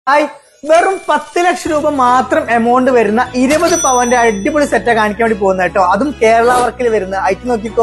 hi വെറും പത്ത് ലക്ഷം രൂപ മാത്രം എമൗണ്ട് വരുന്ന ഇരുപത് പവന്റെ അടിപൊളി സെറ്റാ കാണിക്കാൻ വേണ്ടി പോകുന്നത് കേട്ടോ അതും കേരള വർക്കിൽ വരുന്ന അയച്ചു നോക്കിക്കോ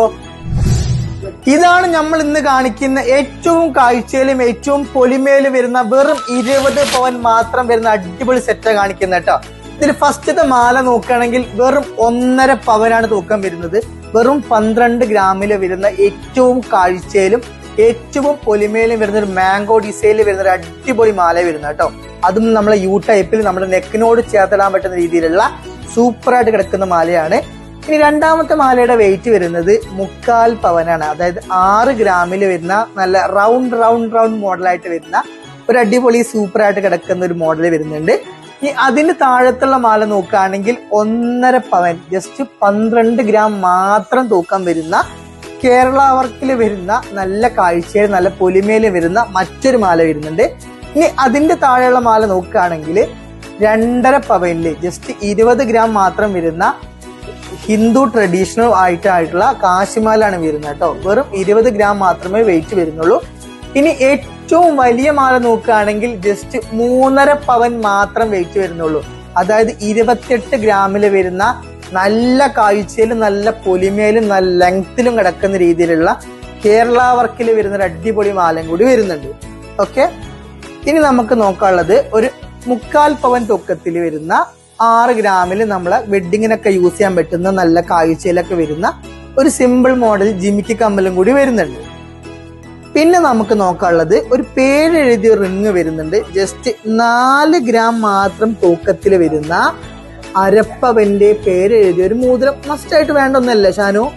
ഇതാണ് നമ്മൾ ഇന്ന് കാണിക്കുന്ന ഏറ്റവും കാഴ്ചയിലും ഏറ്റവും പൊലിമയിലും വരുന്ന വെറും ഇരുപത് പവൻ മാത്രം വരുന്ന അടിപൊളി സെറ്റാ കാണിക്കുന്നത് കേട്ടോ ഇതിൽ ഫസ്റ്റത്തെ മാല നോക്കുകയാണെങ്കിൽ വെറും ഒന്നര പവനാണ് തൂക്കം വരുന്നത് വെറും പന്ത്രണ്ട് ഗ്രാമില് വരുന്ന ഏറ്റവും കാഴ്ചയിലും ഏറ്റവും പൊലിമയിലും വരുന്ന ഒരു മാംഗോ ഡിസൈനിൽ വരുന്ന ഒരു അടിപൊളി മാല വരുന്നത് കേട്ടോ അതും നമ്മളെ യു ടൈപ്പിൽ നമ്മുടെ നെക്കിനോട് ചേർത്തിടാൻ പറ്റുന്ന രീതിയിലുള്ള സൂപ്പറായിട്ട് കിടക്കുന്ന മാലയാണ് ഇനി രണ്ടാമത്തെ മാലയുടെ വെയിറ്റ് വരുന്നത് മുക്കാൽ പവനാണ് അതായത് ആറ് ഗ്രാമിൽ വരുന്ന നല്ല റൗണ്ട് റൗണ്ട് റൗണ്ട് മോഡലായിട്ട് വരുന്ന ഒരു അടിപൊളി സൂപ്പറായിട്ട് കിടക്കുന്ന ഒരു മോഡൽ വരുന്നുണ്ട് ഇനി അതിന് താഴത്തുള്ള മാല നോക്കുകയാണെങ്കിൽ ഒന്നര പവൻ ജസ്റ്റ് പന്ത്രണ്ട് ഗ്രാം മാത്രം തൂക്കം വരുന്ന കേരള വർക്കിൽ വരുന്ന നല്ല കാഴ്ചയിൽ നല്ല പൊലിമയിൽ വരുന്ന മറ്റൊരു മാല വരുന്നുണ്ട് ഇനി അതിന്റെ താഴെയുള്ള മാല നോക്കുകയാണെങ്കിൽ രണ്ടര പവനില് ജസ്റ്റ് ഇരുപത് ഗ്രാം മാത്രം വരുന്ന ഹിന്ദു ട്രഡീഷണൽ ആയിട്ടായിട്ടുള്ള കാശിമാലാണ് വരുന്നത് കേട്ടോ വെറും ഇരുപത് ഗ്രാം മാത്രമേ വെയിറ്റ് വരുന്നുള്ളൂ ഇനി ഏറ്റവും വലിയ മാല നോക്കുകയാണെങ്കിൽ ജസ്റ്റ് മൂന്നര പവൻ മാത്രം വെയിറ്റ് വരുന്നുള്ളൂ അതായത് ഇരുപത്തിയെട്ട് ഗ്രാമിൽ വരുന്ന നല്ല കാഴ്ചയിലും നല്ല പൊലിമയിലും നല്ല ലെങ്ത്തിലും കിടക്കുന്ന രീതിയിലുള്ള കേരള വർക്കിൽ വരുന്ന ഒരു അടിപൊളി മാലയും കൂടി വരുന്നുണ്ട് ഓക്കെ ഇനി നമുക്ക് നോക്കാനുള്ളത് ഒരു മുക്കാൽ പവൻ തൂക്കത്തിൽ വരുന്ന ആറ് ഗ്രാമിൽ നമ്മളെ വെഡിങ്ങിനൊക്കെ യൂസ് ചെയ്യാൻ പറ്റുന്ന നല്ല കാഴ്ചയിലൊക്കെ വരുന്ന ഒരു സിമ്പിൾ മോഡൽ ജിമിക്ക് കമ്മലും കൂടി വരുന്നുണ്ട് പിന്നെ നമുക്ക് നോക്കാനുള്ളത് ഒരു പേര് എഴുതിയ റിങ് വരുന്നുണ്ട് ജസ്റ്റ് നാല് ഗ്രാം മാത്രം തൂക്കത്തിൽ വരുന്ന അരപ്പവന്റെ പേര് എഴുതിയ ഒരു മോതിരം മസ്റ്റ് ആയിട്ട് വേണ്ട ഒന്നല്ല ഷാനു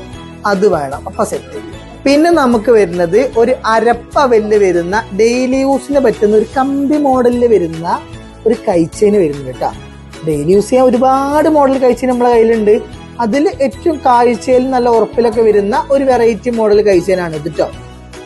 അത് വേണം അപ്പൊ സെറ്റ് പിന്നെ നമുക്ക് വരുന്നത് ഒരു അരപ്പവല് വരുന്ന ഡെയിലി യൂസിന് പറ്റുന്ന ഒരു കമ്പി മോഡലിൽ വരുന്ന ഒരു കൈച്ചേന് വരുന്നുണ്ട് കേട്ടോ ഡെയിലി യൂസ് ചെയ്യാൻ ഒരുപാട് മോഡൽ കൈച്ചേന് നമ്മളെ കയ്യിലുണ്ട് അതിൽ ഏറ്റവും കാഴ്ചയിൽ നല്ല ഉറപ്പിലൊക്കെ വരുന്ന ഒരു വെറൈറ്റി മോഡൽ കൈച്ചേനാണ് ഇത് കേട്ടോ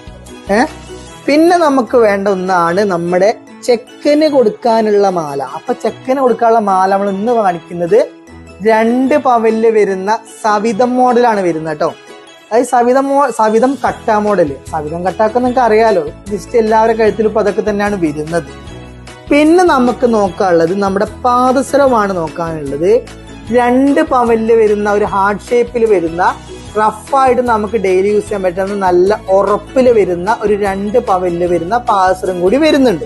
ഏ പിന്നെ നമുക്ക് വേണ്ട ഒന്നാണ് നമ്മുടെ ചെക്കന് കൊടുക്കാനുള്ള മാല അപ്പൊ ചെക്കന് കൊടുക്കാനുള്ള മാല നമ്മൾ ഇന്ന് കാണിക്കുന്നത് രണ്ട് പവലില് വരുന്ന സവിതം മോഡലാണ് വരുന്നത് കേട്ടോ അത് സവിതം മോ സവിതം കട്ട മോഡല് സവിതം കട്ടാക്ക നിങ്ങൾക്ക് അറിയാലോ ജസ്റ്റ് എല്ലാവരുടെ കഴുത്തിലും ഇപ്പൊ അതൊക്കെ തന്നെയാണ് വരുന്നത് പിന്നെ നമുക്ക് നോക്കാനുള്ളത് നമ്മുടെ പാദസരമാണ് നോക്കാനുള്ളത് രണ്ട് പവലില് വരുന്ന ഒരു ഹാർഡ് ഷേപ്പിൽ വരുന്ന റഫായിട്ട് നമുക്ക് ഡെയിലി യൂസ് ചെയ്യാൻ പറ്റുന്ന നല്ല ഉറപ്പിൽ വരുന്ന ഒരു രണ്ട് പവലില് വരുന്ന പാദസരം കൂടി വരുന്നുണ്ട്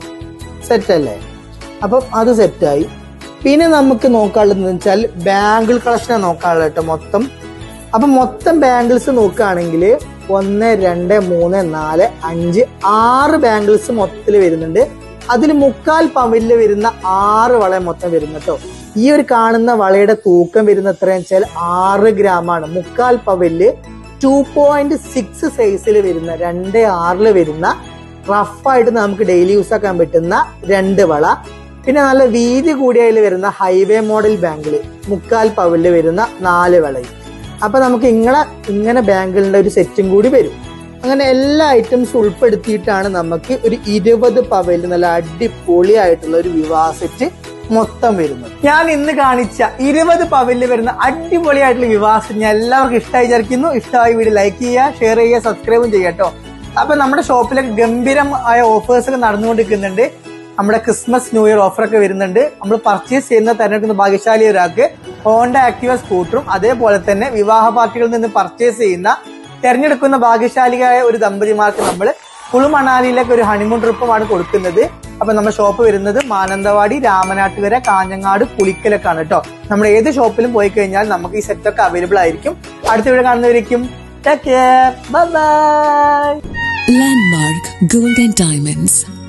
സെറ്റ് അല്ലേ അപ്പം അത് സെറ്റായി പിന്നെ നമുക്ക് നോക്കാനുള്ളത് വെച്ചാൽ ബാങ്കിൾ കളക്ഷനാണ് നോക്കാനുള്ളത് കേട്ടോ മൊത്തം അപ്പൊ മൊത്തം ബാംഗിൾസ് നോക്കുകയാണെങ്കിൽ ഒന്ന് രണ്ട് മൂന്ന് നാല് അഞ്ച് ആറ് ബാംഗിൾസ് മൊത്തത്തിൽ വരുന്നുണ്ട് അതിൽ മുക്കാൽ പവലില് വരുന്ന ആറ് വള മൊത്തം വരുന്നു കേട്ടോ ഈ ഒരു കാണുന്ന വളയുടെ തൂക്കം വരുന്ന എത്രയാണെന്ന് വെച്ചാൽ ആറ് ഗ്രാം ആണ് മുക്കാൽ പവലില് ടു പോയിന്റ് സിക്സ് സൈസിൽ വരുന്ന രണ്ട് ആറില് വരുന്ന റഫായിട്ട് നമുക്ക് ഡെയിലി യൂസ് ആക്കാൻ പറ്റുന്ന രണ്ട് വള പിന്നെ നല്ല വീതി കൂടിയതിൽ വരുന്ന ഹൈവേ മോഡൽ ബാങ്കിള് മുക്കാൽ പവലില് വരുന്ന നാല് വളയും അപ്പൊ നമുക്ക് ഇങ്ങനെ ഇങ്ങനെ ബാങ്കിളിന്റെ ഒരു സെറ്റും കൂടി വരും അങ്ങനെ എല്ലാ ഐറ്റംസ് ഉൾപ്പെടുത്തിയിട്ടാണ് നമുക്ക് ഒരു ഇരുപത് പവലിൽ നല്ല അടിപൊളിയായിട്ടുള്ള ഒരു വിവാഹ സെറ്റ് മൊത്തം വരുന്നത് ഞാൻ ഇന്ന് കാണിച്ച ഇരുപത് പവലിൽ വരുന്ന അടിപൊളിയായിട്ടുള്ള വിവാഹ സെറ്റ് ഞാൻ എല്ലാവർക്കും ഇഷ്ടമായി വിചാരിക്കുന്നു ഇഷ്ടമായി വീഡിയോ ലൈക്ക് ചെയ്യുക ഷെയർ ചെയ്യുക സബ്സ്ക്രൈബും ചെയ്യുക കേട്ടോ അപ്പൊ നമ്മുടെ ഷോപ്പിലൊക്കെ ഗംഭീരമായ ഓഫേഴ്സ് ഒക്കെ നടന്നുകൊണ്ടിരിക്കുന്നുണ്ട് നമ്മുടെ ക്രിസ്മസ് ന്യൂ ഇയർ ഓഫർ ഒക്കെ വരുന്നുണ്ട് നമ്മൾ പർച്ചേസ് ചെയ്യുന്ന തെരഞ്ഞെടുക്കുന്ന ഭാഗ്യശാലി ഒരാൾക്ക് ഹോണ്ട ആക്ടിവ സ്കൂട്ടറും അതേപോലെ തന്നെ വിവാഹ പാർട്ടികളിൽ നിന്ന് പർച്ചേസ് ചെയ്യുന്ന തെരഞ്ഞെടുക്കുന്ന ഭാഗ്യശാലിയായ ഒരു ദമ്പതിമാർക്ക് നമ്മൾ കുളു മണാലിയിലേക്ക് ഒരു ഹണിമൂൺ ട്രിപ്പുമാണ് കൊടുക്കുന്നത് അപ്പൊ നമ്മുടെ ഷോപ്പ് വരുന്നത് മാനന്തവാടി രാമനാട്ടുകര കാഞ്ഞങ്ങാട് പുളിക്കലൊക്കെയാണ് കേട്ടോ നമ്മൾ ഏത് ഷോപ്പിലും പോയി കഴിഞ്ഞാൽ നമുക്ക് ഈ സെറ്റ് ഒക്കെ അവൈലബിൾ ആയിരിക്കും അടുത്ത വീഡിയോ കാണുന്നവരേക്കും take care bye bye Landmark Gold and Diamonds,